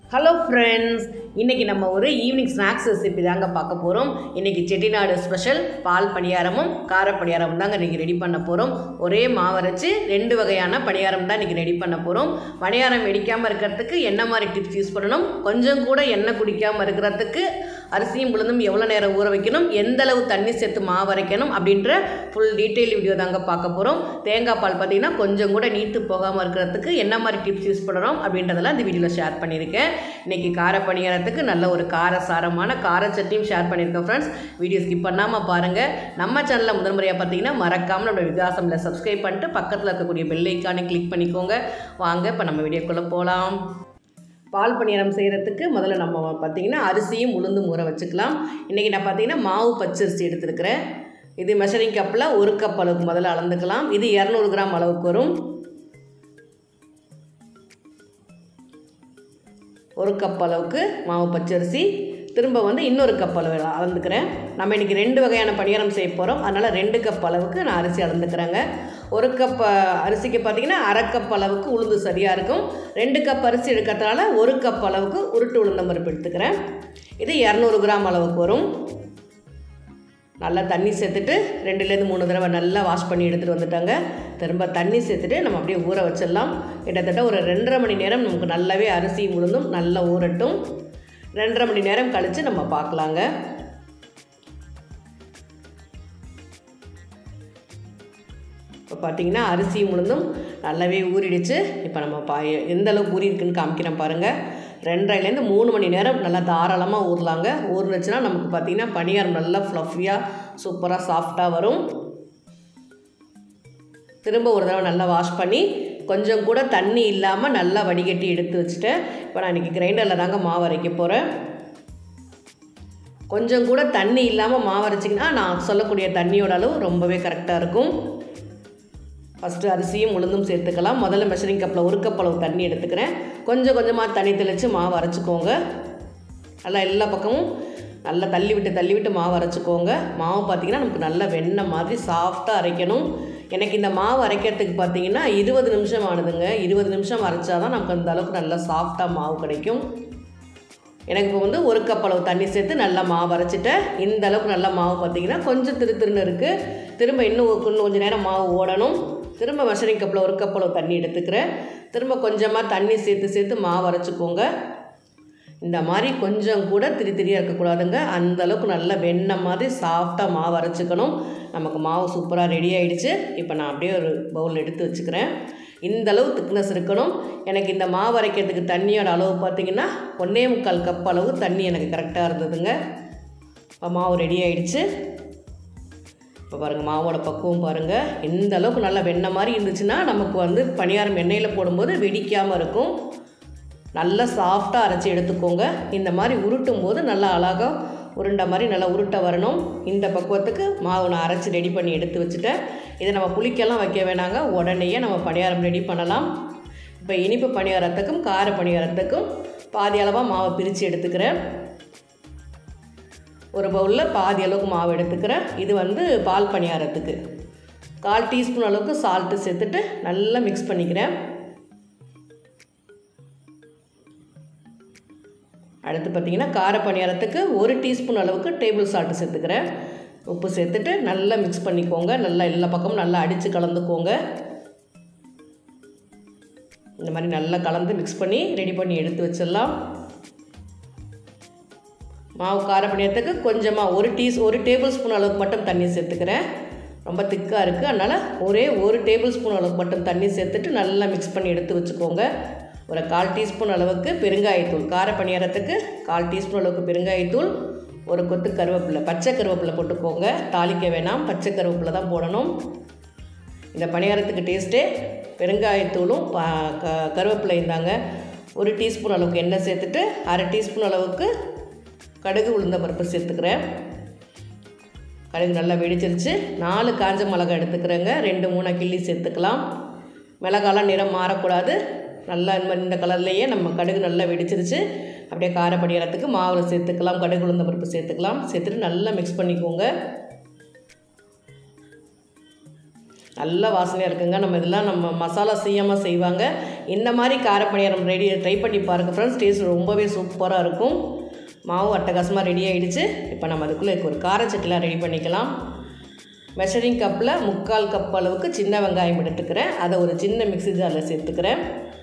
hello friends இன்றைக்கி நம்ம ஒரு ஈவினிங் ஸ்நாக்ஸ் ரெசிபி தாங்க பார்க்க போகிறோம் இன்றைக்கி செட்டிநாடு ஸ்பெஷல் பால் பணியாரமும் கார பணியாரமும் தாங்க இன்றைக்கி ரெடி பண்ண போகிறோம் ஒரே மாவரைச்சு ரெண்டு வகையான பணியாரம் தான் இன்றைக்கி ரெடி பண்ண போகிறோம் பணியாரம் வெடிக்காமல் இருக்கிறதுக்கு என்ன மாதிரி டிப்ஸ் யூஸ் பண்ணணும் கொஞ்சம் கூட எண்ணெய் குடிக்காமல் இருக்கிறதுக்கு அரிசியும் உளுந்தும் எவ்வளோ நேரம் ஊற வைக்கணும் எந்த அளவு தண்ணி சேர்த்து மாவு அரைக்கணும் அப்படின்ற ஃபுல் டீட்டெயில் வீடியோ தாங்க பார்க்க போகிறோம் தேங்காய் பால் பார்த்தீங்கன்னா கொஞ்சம் கூட நீத்து போகாமல் இருக்கிறதுக்கு என்ன மாதிரி டிப்ஸ் யூஸ் பண்ணுறோம் அப்படின்றதெல்லாம் இந்த வீடியோவில் ஷேர் பண்ணியிருக்கேன் இன்றைக்கி கார பணியாரத்துக்கு நல்ல ஒரு கார சாரமான கார சட்னியும் ஷேர் பண்ணியிருக்கேன் ஃப்ரெண்ட்ஸ் வீடியோ ஸ்கிப் பண்ணாமல் பாருங்கள் நம்ம சேனலில் முதல் முறையாக பார்த்தீங்கன்னா மறக்காமல் நம்ம விகாசமில் சப்ஸ்கிரைப் பண்ணிட்டு பக்கத்தில் இருக்கக்கூடிய பெல் ஐக்கானை கிளிக் பண்ணிக்கோங்க வாங்க இப்போ நம்ம வீடியோக்குள்ளே போகலாம் பால் பணியாரம் செய்கிறதுக்கு முதல்ல நம்ம பார்த்திங்கன்னா அரிசியும் உளுந்தும் ஊற வச்சுக்கலாம் இன்றைக்கி நான் பார்த்தீங்கன்னா மாவு பச்சரிசி எடுத்துருக்கிறேன் இது மெஷரிங் கப்பில் ஒரு கப் அளவுக்கு முதல்ல அளந்துக்கலாம் இது இரநூறு கிராம் அளவுக்கு வரும் ஒரு கப் அளவுக்கு மாவு பச்சரிசி திரும்ப வந்து இன்னொரு கப் அளவு அளந்துக்கிறேன் நம்ம இன்றைக்கி ரெண்டு வகையான பணியாரம் செய்ய போகிறோம் அதனால் ரெண்டு கப் அளவுக்கு நான் அரிசி அளந்துக்கிறேங்க ஒரு கப் அரிசிக்கு பார்த்திங்கன்னா அரை கப் அளவுக்கு உளுந்து சரியாக இருக்கும் ரெண்டு கப் அரிசி எடுக்கிறதுனால ஒரு கப் அளவுக்கு உருட்டு உளுந்தம் பருப்பு எடுத்துக்கிறேன் இது இரநூறு கிராம் அளவுக்கு வரும் நல்லா தண்ணி சேர்த்துட்டு ரெண்டுலேருந்து மூணு தடவை நல்லா வாஷ் பண்ணி எடுத்துகிட்டு வந்துட்டாங்க திரும்ப தண்ணி சேர்த்துட்டு நம்ம அப்படியே ஊற வச்சிடலாம் கிட்டத்தட்ட ஒரு ரெண்டரை மணி நேரம் நமக்கு நல்லாவே அரிசி உளுந்தும் நல்லா ஊறட்டும் ரெண்டரை மணி நேரம் கழித்து நம்ம பார்க்கலாங்க இப்போ பார்த்தீங்கன்னா அரிசி உளுந்தும் நல்லாவே ஊறிடுச்சு இப்போ நம்ம பா எந்த அளவுக்கு ஊறி இருக்குன்னு காமிக்கிறேன் பாருங்கள் ரெண்டரைலேருந்து மூணு மணி நேரம் நல்லா தாராளமாக ஊறலாங்க ஊறுனுச்சுன்னா நமக்கு பார்த்திங்கன்னா பனியாரம் நல்லா ஃப்ளஃபியாக சூப்பராக சாஃப்டாக வரும் திரும்ப ஒரு தடவை நல்லா வாஷ் பண்ணி கொஞ்சம் கூட தண்ணி இல்லாமல் நல்லா வடிகட்டி எடுத்து வச்சுட்டேன் இப்போ நான் இன்றைக்கி கிரைண்டரில் தாங்க மாவு அரைக்க போகிறேன் கொஞ்சம் கூட தண்ணி இல்லாமல் மாவு அரைச்சிங்கன்னா நான் சொல்லக்கூடிய தண்ணியோட அளவு ரொம்பவே கரெக்டாக இருக்கும் ஃபஸ்ட்டு அரிசியும் உளுந்தும் சேர்த்துக்கலாம் முதல்ல மெஷரிங் கப்பில் ஒரு கப் அளவு தண்ணி எடுத்துக்கிறேன் கொஞ்சம் கொஞ்சமாக தண்ணி தெளித்து மாவு அரைச்சிக்கோங்க நல்லா எல்லா பக்கமும் நல்லா தள்ளி விட்டு தள்ளி விட்டு மாவு அரைச்சிக்கோங்க மாவு பார்த்திங்கன்னா நமக்கு நல்லா வெண்ணெய் மாதிரி சாஃப்டாக அரைக்கணும் எனக்கு இந்த மாவு அரைக்கிறதுக்கு பார்த்தீங்கன்னா இருபது நிமிஷம் ஆனதுங்க இருபது நிமிஷம் அரைச்சா தான் நமக்கு அந்த அளவுக்கு நல்லா சாஃப்டாக மாவு கிடைக்கும் எனக்கு இப்போ வந்து ஒரு கப் அளவு தண்ணி சேர்த்து நல்லா மாவு அரைச்சிட்டேன் இந்த அளவுக்கு நல்லா மாவு பார்த்திங்கன்னா கொஞ்சம் திரு திருன்னு இருக்குது திரும்ப இன்னும் இன்னும் கொஞ்சம் நேரம் மாவு ஓடணும் திரும்ப மெஷரிங் கப்பில் ஒரு கப் அளவு தண்ணி எடுத்துக்கிறேன் திரும்ப கொஞ்சமாக தண்ணி சேர்த்து சேர்த்து மாவு அரைச்சிக்கோங்க இந்த மாதிரி கொஞ்சம் கூட திரி திரியாக இருக்கக்கூடாதுங்க அந்த அளவுக்கு நல்லா வெண்ணெய் மாதிரி சாஃப்டாக மாவு அரைச்சிக்கணும் நமக்கு மாவு சூப்பராக ரெடி ஆகிடுச்சு இப்போ நான் அப்படியே ஒரு பவுல் எடுத்து வச்சுக்கிறேன் இந்த அளவு திக்னஸ் இருக்கணும் எனக்கு இந்த மாவு அரைக்கிறதுக்கு தண்ணியோட அளவு பார்த்திங்கன்னா ஒன்றே முக்கால் கப் அளவு தண்ணி எனக்கு கரெக்டாக இருந்ததுங்க இப்போ மாவு ரெடி ஆகிடுச்சு இப்போ பாருங்கள் மாவோட பக்குவம் பாருங்கள் எந்த அளவுக்கு நல்லா வெண்ணெய் மாதிரி இருந்துச்சுன்னா நமக்கு வந்து பணியாரம் எண்ணெயில் போடும்போது வெடிக்காமல் இருக்கும் நல்லா சாஃப்டாக அரைச்சி எடுத்துக்கோங்க இந்த மாதிரி உருட்டும் போது நல்லா அழகாக உருண்டை மாதிரி நல்லா உருட்ட வரணும் இந்த பக்குவத்துக்கு மாவு நான் அரைச்சி ரெடி பண்ணி எடுத்து வச்சுட்டேன் இதை நம்ம புளிக்கெல்லாம் வைக்க வேணாங்க உடனேயே நம்ம பணியாரம் ரெடி பண்ணலாம் இப்போ இனிப்பு பணியாரத்துக்கும் கார பணியாரத்துக்கும் பாதி அளவாக மாவை பிரித்து எடுத்துக்கிறேன் ஒரு பவுலில் பாதி அளவுக்கு மாவு எடுத்துக்கிறேன் இது வந்து பால் பணியாரத்துக்கு கால் டீஸ்பூன் அளவுக்கு சால்ட்டு சேர்த்துட்டு நல்லா மிக்ஸ் பண்ணிக்கிறேன் அடுத்து பார்த்திங்கன்னா கார பணியாரத்துக்கு ஒரு டீஸ்பூன் அளவுக்கு டேபிள் சால்ட்டு சேர்த்துக்கிறேன் உப்பு சேர்த்துட்டு நல்லா மிக்ஸ் பண்ணிக்கோங்க நல்லா எல்லா பக்கமும் நல்லா அடித்து கலந்துக்கோங்க இந்த மாதிரி நல்லா கலந்து மிக்ஸ் பண்ணி ரெடி பண்ணி எடுத்து வச்சிடலாம் மாவு கார பணியாரத்துக்கு கொஞ்சமாக ஒரு டீ ஒரு டேபிள் ஸ்பூன் அளவுக்கு மட்டும் தண்ணி சேர்த்துக்கிறேன் ரொம்ப திக்காக இருக்குது அதனால் ஒரே ஒரு டேபிள் ஸ்பூன் அளவுக்கு மட்டும் தண்ணி சேர்த்துட்டு நல்லா மிக்ஸ் பண்ணி எடுத்து வச்சுக்கோங்க ஒரு கால் டீஸ்பூன் அளவுக்கு பெருங்காயத்தூள் கார பணியாரத்துக்கு கால் டீஸ்பூன் அளவுக்கு பெருங்காயத்தூள் ஒரு கொத்து கருவேப்பிலை பச்சை கருவேப்பிலை போட்டுக்கோங்க தாளிக்க வேணாம் பச்சை கருவேப்பிலை தான் போடணும் இந்த பணியாரத்துக்கு டேஸ்ட்டே பெருங்காயத்தூளும் க கருவேப்பிலையும் தாங்க ஒரு டீஸ்பூன் அளவுக்கு எண்ணெய் சேர்த்துட்டு அரை டீஸ்பூன் அளவுக்கு கடுகு உளுந்த பருப்பு சேர்த்துக்கிறேன் கடுகு நல்லா வெடிச்சிருச்சு நாலு காஞ்ச மிளகா எடுத்துக்கிறேங்க ரெண்டு மூணு கிள்ளி சேர்த்துக்கலாம் மிளகாலாம் நிறம் மாறக்கூடாது நல்லா இந்த மாதிரி இந்த கலர்லேயே நம்ம கடுகு நல்லா வெடிச்சிருச்சு அப்படியே கார படியறதுக்கு மாவில் சேர்த்துக்கலாம் கடுகு உளுந்த பருப்பு சேர்த்துக்கலாம் சேர்த்துட்டு நல்லா மிக்ஸ் பண்ணிக்கோங்க நல்ல வாசனையாக இருக்குங்க நம்ம இதெல்லாம் நம்ம மசாலா செய்யாமல் செய்வாங்க இந்த மாதிரி காரப்பணியாரம் ரெடி ட்ரை பண்ணி பாருங்கள் ஃப்ரெண்ட்ஸ் டேஸ்ட் ரொம்பவே சூப்பராக இருக்கும் மாவு அட்டகாசமாக ரெடி ஆகிடுச்சு இப்போ நம்ம அதுக்குள்ளே ஒரு காரச்சட்டிலாம் ரெடி பண்ணிக்கலாம் மெஷரிங் கப்பில் முக்கால் கப் அளவுக்கு சின்ன வெங்காயம் எடுத்துக்கிறேன் அதை ஒரு சின்ன மிக்ஸி ஜாரில் சேர்த்துக்கிறேன்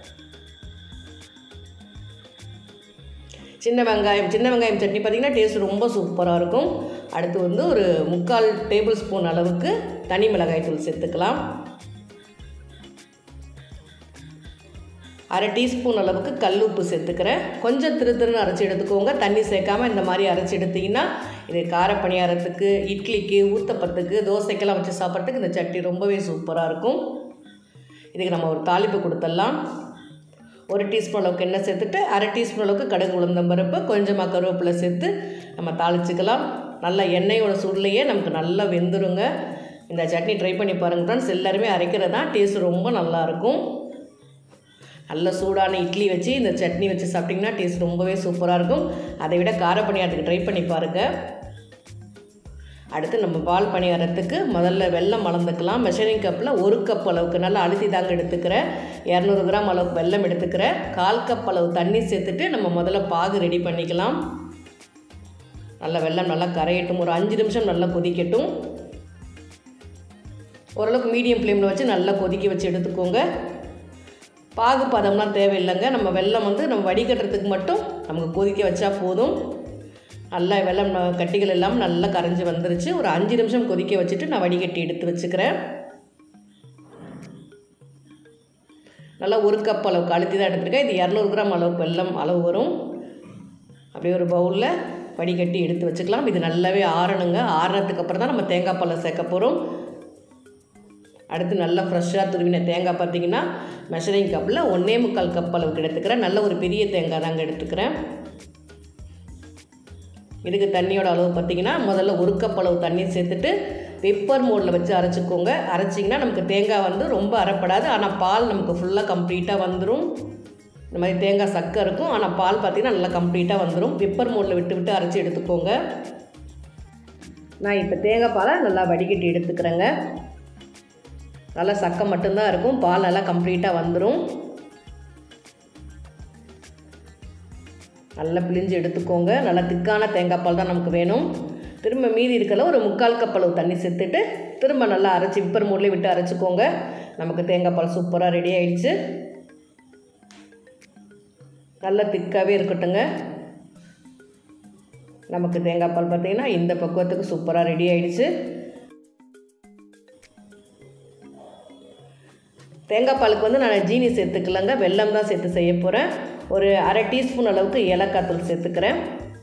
சின்ன வெங்காயம் சின்ன வெங்காயம் சட்னி பார்த்திங்கன்னா டேஸ்ட் ரொம்ப சூப்பராக இருக்கும் அடுத்து வந்து ஒரு முக்கால் டேபிள் ஸ்பூன் அளவுக்கு தனி மிளகாய் தூள் சேர்த்துக்கலாம் அரை டீஸ்பூன் அளவுக்கு கல் உப்பு சேர்த்துக்கிறேன் கொஞ்சம் திரு திருன்னு அரைச்சி எடுத்துக்கோங்க தண்ணி சேர்க்காமல் இந்த மாதிரி அரைச்சி எடுத்திங்கன்னா இது கார பணியாரத்துக்கு இட்லிக்கு ஊத்தப்பத்துக்கு தோசைக்கெல்லாம் வச்சு சாப்பிட்றதுக்கு இந்த சட்னி ரொம்பவே சூப்பராக இருக்கும் இதுக்கு நம்ம ஒரு தாளிப்பு கொடுத்துடலாம் ஒரு டீஸ்பூன் அளவுக்கு எண்ணெய் சேர்த்துட்டு அரை டீஸ்பூன் அளவுக்கு கடுகு உளுந்தம்பருப்பு கொஞ்சமாக கருவேப்பிலை சேர்த்து நம்ம தாளிச்சிக்கலாம் நல்லா எண்ணெயோட சூட்லேயே நமக்கு நல்லா வெந்துருங்க இந்த சட்னி ட்ரை பண்ணி பாருங்கள் ஃப்ரெண்ட்ஸ் எல்லாருமே அரைக்கிறது தான் டேஸ்ட் ரொம்ப நல்லாயிருக்கும் நல்ல சூடான இட்லி வச்சு இந்த சட்னி வச்சு சாப்பிட்டிங்கன்னா டேஸ்ட் ரொம்பவே சூப்பராக இருக்கும் அதை விட கார பணியாரத்துக்கு ட்ரை பண்ணி பாருங்கள் அடுத்து நம்ம பால் பணியாரத்துக்கு முதல்ல வெல்லம் மலர்ந்துக்கலாம் மெஷரிங் கப்பில் ஒரு கப் அளவுக்கு நல்லா அழுத்தி தாங்க எடுத்துக்கிறேன் இரநூறு கிராம் அளவுக்கு வெல்லம் எடுத்துக்கிறேன் கால் கப் அளவு தண்ணி சேர்த்துட்டு நம்ம முதல்ல பாகு ரெடி பண்ணிக்கலாம் நல்லா வெல்லம் நல்லா கரையட்டும் ஒரு அஞ்சு நிமிஷம் நல்லா கொதிக்கட்டும் ஓரளவுக்கு மீடியம் ஃப்ளேமில் வச்சு நல்லா கொதிக்க வச்சு எடுத்துக்கோங்க பாகு பதம்லாம் தேவையில்லைங்க நம்ம வெல்லம் வந்து நம்ம வடிகட்டுறதுக்கு மட்டும் நமக்கு கொதிக்க வச்சா போதும் நல்லா வெல்லம் கட்டிகள் எல்லாம் நல்லா கரைஞ்சி வந்துருச்சு ஒரு அஞ்சு நிமிஷம் கொதிக்க வச்சுட்டு நான் வடிகட்டி எடுத்து வச்சுக்கிறேன் நல்லா ஒரு கப் அளவுக்கு அழுத்தி தான் எடுத்துருக்கேன் இது இரநூறு கிராம் அளவுக்கு வெல்லம் அளவு வரும் அப்படியே ஒரு பவுலில் வடிகட்டி எடுத்து வச்சுக்கலாம் இது நல்லாவே ஆறணுங்க ஆறுனதுக்கு அப்புறம் தான் நம்ம தேங்காய் பாலை சேர்க்க போகிறோம் அடுத்து நல்லா ஃப்ரெஷ்ஷாக துருவின தேங்காய் பார்த்தீங்கன்னா மெஷரிங் கப்பில் ஒன்றே முக்கால் கப் அளவுக்கு எடுத்துக்கிறேன் நல்ல ஒரு பெரிய தேங்காய் தாங்க எடுத்துக்கிறேன் இதுக்கு தண்ணியோட அளவு பார்த்திங்கன்னா முதல்ல ஒரு கப் அளவு தண்ணி சேர்த்துட்டு பெப்பர் மோடில் வச்சு அரைச்சிக்கோங்க அரைச்சிங்கன்னா நமக்கு தேங்காய் வந்து ரொம்ப அரைப்படாது ஆனால் பால் நமக்கு ஃபுல்லாக கம்ப்ளீட்டாக வந்துடும் இந்த மாதிரி தேங்காய் சக்கை இருக்கும் ஆனால் பால் பார்த்திங்கன்னா நல்லா கம்ப்ளீட்டாக வந்துடும் பெப்பர் மோடில் விட்டு விட்டு அரைச்சி எடுத்துக்கோங்க நான் இப்போ தேங்காய் பாலை நல்லா வடிகட்டி எடுத்துக்கிறேங்க நல்லா சக்கை மட்டும்தான் இருக்கும் பால் நல்லா கம்ப்ளீட்டாக வந்துடும் நல்லா பிழிஞ்சு எடுத்துக்கோங்க நல்லா திக்கான தேங்காய் பால் தான் நமக்கு வேணும் திரும்ப மீதி இருக்கல ஒரு முக்கால் கப் அளவு தண்ணி சேர்த்துட்டு திரும்ப நல்லா அரைச்சி விப்பர் மூட்லேயே விட்டு அரைச்சிக்கோங்க நமக்கு தேங்காய் பால் சூப்பராக ரெடி ஆயிடுச்சு நல்லா திக்காகவே இருக்கட்டுங்க நமக்கு தேங்காய் பால் பார்த்திங்கன்னா இந்த பக்குவத்துக்கு சூப்பராக ரெடி ஆயிடுச்சு தேங்காய் பாலுக்கு வந்து நான் ஜீனி சேர்த்துக்கலங்க வெல்லம் தான் சேர்த்து செய்ய போகிறேன் ஒரு அரை டீஸ்பூன் அளவுக்கு ஏலக்காய் தூள் சேர்த்துக்கிறேன்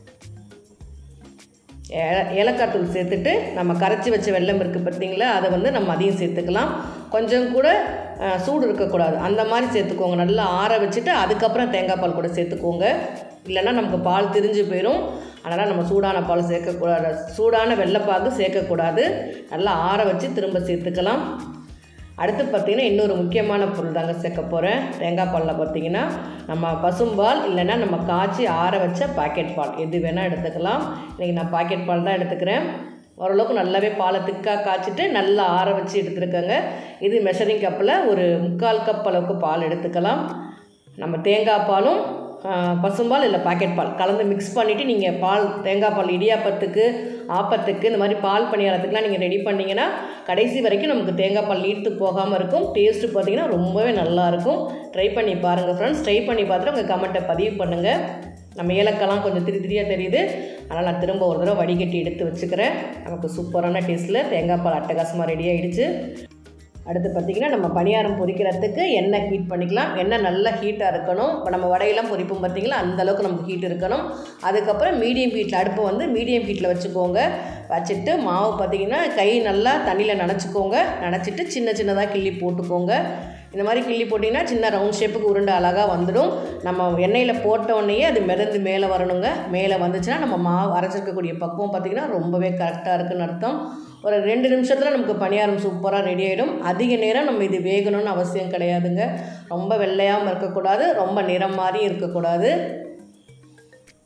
ஏலக்காய் தூள் சேர்த்துட்டு நம்ம கரைச்சி வச்ச வெல்லம் இருக்குது பார்த்தீங்களா அதை வந்து நம்ம அதையும் சேர்த்துக்கலாம் கொஞ்சம் கூட சூடு இருக்கக்கூடாது அந்த மாதிரி சேர்த்துக்கோங்க நல்லா ஆற வச்சுட்டு அதுக்கப்புறம் தேங்காய் பால் கூட சேர்த்துக்கோங்க இல்லைன்னா நமக்கு பால் திரிஞ்சு போயிடும் அதனால் நம்ம சூடான பால் சேர்க்கக்கூடாது சூடான வெள்ளைப்பாகு சேர்க்கக்கூடாது நல்லா ஆற வச்சு திரும்ப சேர்த்துக்கலாம் அடுத்து பார்த்திங்கன்னா இன்னொரு முக்கியமான பொருள் தாங்க சேர்க்க போகிறேன் தேங்காய் பாலில் பார்த்திங்கன்னா நம்ம பசும்பால் இல்லைன்னா நம்ம காய்ச்சி ஆற வச்ச பாக்கெட் பால் எது வேணால் எடுத்துக்கலாம் இன்றைக்கி நான் பாக்கெட் பால் தான் எடுத்துக்கிறேன் ஓரளவுக்கு நல்லாவே பாலை திக்காக காய்ச்சிட்டு நல்லா ஆற வச்சு எடுத்துருக்கேங்க இது மெஷரிங் கப்பில் ஒரு முக்கால் கப் அளவுக்கு பால் எடுத்துக்கலாம் நம்ம தேங்காய் பாலும் பசும்பால் இல்லை பாக்கெட் பால் கலந்து மிக்ஸ் பண்ணிவிட்டு நீங்கள் பால் தேங்காய் பால் இடியாப்பத்துக்கு ஆப்பத்துக்கு இந்த மாதிரி பால் பணியாரத்துக்குலாம் நீங்கள் ரெடி பண்ணிங்கன்னா கடைசி வரைக்கும் நமக்கு தேங்காய் பால் நீர்த்து போகாமல் இருக்கும் டேஸ்ட்டு பார்த்திங்கன்னா ரொம்பவே நல்லாயிருக்கும் ட்ரை பண்ணி பாருங்கள் ஃப்ரெண்ட்ஸ் ட்ரை பண்ணி பார்த்துட்டு உங்கள் கமெண்ட்டை பதிவு பண்ணுங்கள் நம்ம ஏலக்காய்லாம் கொஞ்சம் திரி திரியாக தெரியுது அதனால் நான் திரும்ப ஒரு தடவை வடிகட்டி எடுத்து வச்சுக்கிறேன் நமக்கு சூப்பரான டேஸ்ட்டில் தேங்காய் பால் அட்டகாசமாக ரெடி ஆகிடுச்சு அடுத்து பார்த்திங்கன்னா நம்ம பணியாரம் பொரிக்கிறதுக்கு எண்ணெய் ஹீட் பண்ணிக்கலாம் எண்ணெய் நல்லா ஹீட்டாக இருக்கணும் இப்போ நம்ம வடையெல்லாம் பொரிப்போம் பார்த்திங்களா அந்தளவுக்கு நமக்கு ஹீட் இருக்கணும் அதுக்கப்புறம் மீடியம் ஹீட்டில் அடுப்பை வந்து மீடியம் ஹீட்டில் வச்சுக்கோங்க வச்சுட்டு மாவு பார்த்திங்கன்னா கை நல்லா தண்ணியில் நனைச்சிக்கோங்க நனைச்சிட்டு சின்ன சின்னதாக கிள்ளி போட்டுக்கோங்க இந்த மாதிரி கிள்ளி போட்டிங்கன்னா சின்ன ரவுண்ட் ஷேப்புக்கு உருண்டை அழகாக வந்துடும் நம்ம எண்ணெயில் போட்டோடனேயே அது மிதந்து மேலே வரணுங்க மேலே வந்துச்சுன்னா நம்ம மாவு அரைச்சிருக்கக்கூடிய பக்குவம் பார்த்திங்கன்னா ரொம்பவே கரெக்டாக இருக்குன்னு அர்த்தம் ஒரு ரெண்டு நிமிஷத்தில் நமக்கு பணியாரம் சூப்பராக ரெடி ஆகிடும் அதிக நேரம் நம்ம இது வேகணும்னு அவசியம் கிடையாதுங்க ரொம்ப வெள்ளையாகவும் இருக்கக்கூடாது ரொம்ப நிறம் மாதிரியும் இருக்கக்கூடாது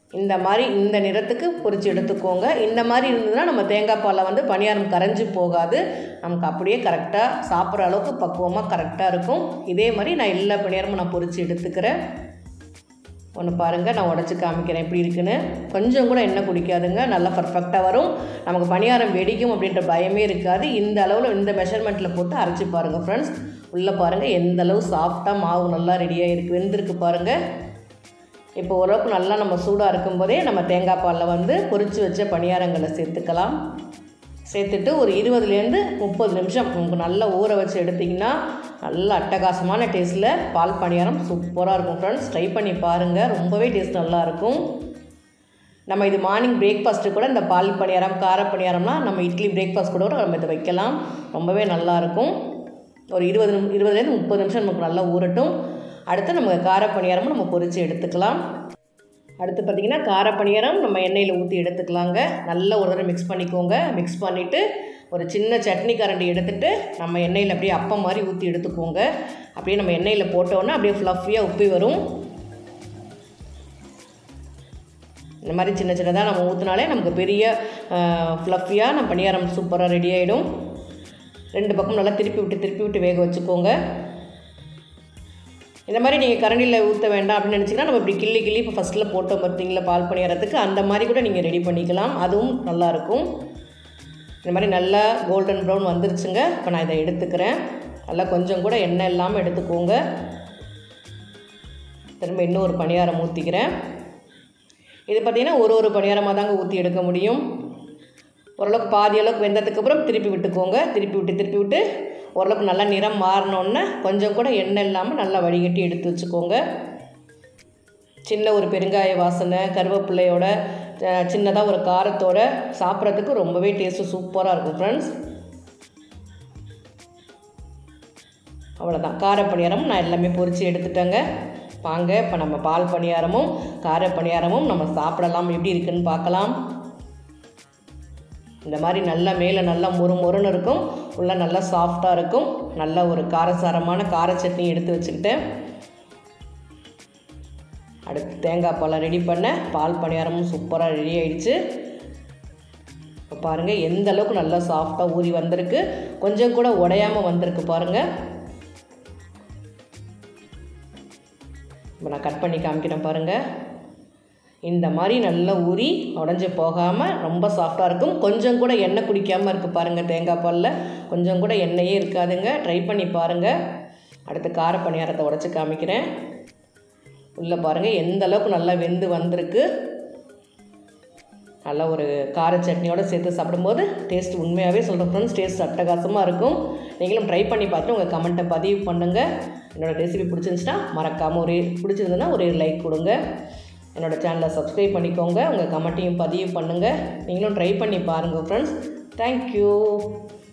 இந்த மாதிரி இந்த நிறத்துக்கு பொரித்து எடுத்துக்கோங்க இந்த மாதிரி இருந்ததுன்னா நம்ம தேங்காய் பாலில் வந்து பணியாரம் கரைஞ்சி போகாது நமக்கு அப்படியே கரெக்டாக சாப்பிட்ற அளவுக்கு பக்குவமாக கரெக்டாக இருக்கும் இதே மாதிரி நான் எல்லா பணியாரமும் நான் பொரித்து எடுத்துக்கிறேன் ஒன்று பாருங்கள் நான் உடச்சி காமிக்கிறேன் எப்படி இருக்குன்னு கொஞ்சம் கூட எண்ணெய் குடிக்காதுங்க நல்லா பர்ஃபெக்டாக வரும் நமக்கு பணியாரம் வெடிக்கும் அப்படின்ற பயமே இருக்காது இந்த அளவில் இந்த மெஷர்மெண்ட்டில் போட்டு அரைச்சி பாருங்கள் ஃப்ரெண்ட்ஸ் உள்ளே பாருங்கள் எந்த அளவு சாஃப்டாக மாவு நல்லா ரெடியாக இருக்குது வெந்திருக்கு பாருங்கள் இப்போ ஓரளவுக்கு நல்லா நம்ம சூடாக இருக்கும்போதே நம்ம தேங்காய் பாலில் வந்து பொரித்து வச்ச பணியாரங்களை சேர்த்துக்கலாம் சேர்த்துட்டு ஒரு இருபதுலேருந்து முப்பது நிமிஷம் உங்களுக்கு நல்லா ஊற வச்சு எடுத்திங்கன்னா நல்ல அட்டகாசமான டேஸ்ட்டில் பால் பணியாரம் சூப்பராக இருக்கும் ஃப்ரெண்ட்ஸ் ட்ரை பண்ணி பாருங்கள் ரொம்பவே டேஸ்ட் நல்லாயிருக்கும் நம்ம இது மார்னிங் பிரேக்ஃபாஸ்ட்டு கூட இந்த பால் பணியாரம் கார பணியாரம்லாம் நம்ம இட்லி பிரேக்ஃபாஸ்ட் கூட நம்ம இதை வைக்கலாம் ரொம்பவே நல்லாயிருக்கும் ஒரு இருபது நிமி இருபதுலேருந்து முப்பது நிமிஷம் நமக்கு நல்லா ஊறட்டும் அடுத்து நம்ம கார பணியாரமும் நம்ம பொரித்து எடுத்துக்கலாம் அடுத்து பார்த்திங்கன்னா கார பணியாரம் நம்ம எண்ணெயில் ஊற்றி எடுத்துக்கலாங்க நல்லா ஒரு தடவை மிக்ஸ் பண்ணிக்கோங்க மிக்ஸ் பண்ணிவிட்டு ஒரு சின்ன சட்னி கரண்டி எடுத்துகிட்டு நம்ம எண்ணெயில் அப்படியே அப்பம் மாதிரி ஊற்றி எடுத்துக்கோங்க அப்படியே நம்ம எண்ணெயில் போட்டோன்னே அப்படியே ஃப்ளஃபியாக உப்பி வரும் இந்த மாதிரி சின்ன சின்னதாக நம்ம ஊற்றினாலே நமக்கு பெரிய ஃப்ளஃபியாக நம்ம பணியாரம் சூப்பராக ரெடி ஆகிடும் ரெண்டு பக்கம் நல்லா திருப்பி விட்டு திருப்பி விட்டு வேக வச்சுக்கோங்க இந்த மாதிரி நீங்கள் கரண்டியில் ஊற்ற வேண்டாம் அப்படின்னு நினச்சிங்கன்னா நம்ம இப்படி கிள்ளி கிள்ளி இப்போ ஃபஸ்ட்டில் போட்டோம் பார்த்தீங்களா பால் பணியாரத்துக்கு அந்த மாதிரி கூட நீங்கள் ரெடி பண்ணிக்கலாம் அதுவும் நல்லாயிருக்கும் இந்த மாதிரி நல்லா கோல்டன் ப்ரௌன் வந்துருச்சுங்க இப்போ நான் இதை எடுத்துக்கிறேன் நல்லா கொஞ்சம் கூட எண்ணெய் இல்லாமல் எடுத்துக்கோங்க திரும்ப இன்னும் ஒரு பணியாரம் ஊற்றிக்கிறேன் இது பார்த்திங்கன்னா ஒரு ஒரு பணியாரமாக தாங்க ஊற்றி எடுக்க முடியும் ஓரளவுக்கு பாதி அளவுக்கு வெந்ததுக்கப்புறம் திருப்பி விட்டுக்கோங்க திருப்பி விட்டு திருப்பி விட்டு ஓரளவுக்கு நல்லா நிறம் மாறினோன்னே கொஞ்சம் கூட எண்ணெய் இல்லாமல் நல்லா வடிகட்டி எடுத்து வச்சுக்கோங்க சின்ன ஒரு பெருங்காய வாசனை கருவேப்பிள்ளையோட சின்னதாக ஒரு காரத்தோட சாப்பிட்றதுக்கு ரொம்பவே டேஸ்ட்டு சூப்பராக இருக்கும் ஃப்ரெண்ட்ஸ் அவ்வளோதான் கார பணியாரம் நான் எல்லாமே பொரித்து எடுத்துட்டேங்க வாங்க இப்போ நம்ம பால் பணியாரமும் கார பணியாரமும் நம்ம சாப்பிடலாம் எப்படி இருக்குன்னு பார்க்கலாம் இந்த மாதிரி நல்லா மேலே நல்லா மொறு மொறுன்னு இருக்கும் உள்ளே நல்லா சாஃப்டாக இருக்கும் நல்ல ஒரு காரசாரமான கார சட்னி எடுத்து வச்சுக்கிட்டேன் அடுத்து தேங்காய் பாலை ரெடி பண்ண பால் பணியாரமும் சூப்பராக ரெடி ஆயிடுச்சு இப்போ பாருங்கள் எந்த அளவுக்கு நல்லா சாஃப்டாக ஊறி வந்திருக்கு கொஞ்சம் கூட உடையாமல் வந்திருக்கு பாருங்கள் இப்போ நான் கட் பண்ணி காமிக்கிறேன் பாருங்கள் இந்த மாதிரி நல்லா ஊறி உடஞ்சி போகாமல் ரொம்ப சாஃப்டாக இருக்கும் கொஞ்சம் கூட எண்ணெய் குடிக்காமல் இருக்குது பாருங்கள் தேங்காய் பாலில் கொஞ்சம் கூட எண்ணெயே இருக்காதுங்க ட்ரை பண்ணி பாருங்கள் அடுத்து கார பணியாரத்தை உடச்சி காமிக்கிறேன் உள்ளே பாருங்கள் எந்த அளவுக்கு நல்லா வெந்து வந்திருக்கு நல்லா ஒரு கார சட்னியோடு சேர்த்து சாப்பிடும்போது டேஸ்ட் உண்மையாகவே சொல்கிறேன் ஃப்ரெண்ட்ஸ் டேஸ்ட் அட்டகாசமாக இருக்கும் நீங்களும் ட்ரை பண்ணி பார்த்துட்டு உங்கள் கமெண்ட்டை பதிவு பண்ணுங்கள் என்னோடய ரெசிபி பிடிச்சிருந்துச்சுன்னா மறக்காமல் ஒரு பிடிச்சிருந்ததுன்னா ஒரு லைக் கொடுங்க என்னோடய சேனலை சப்ஸ்கிரைப் பண்ணிக்கோங்க உங்கள் கமெண்ட்டையும் பதிவு பண்ணுங்கள் நீங்களும் ட்ரை பண்ணி பாருங்கள் ஃப்ரெண்ட்ஸ் தேங்க்யூ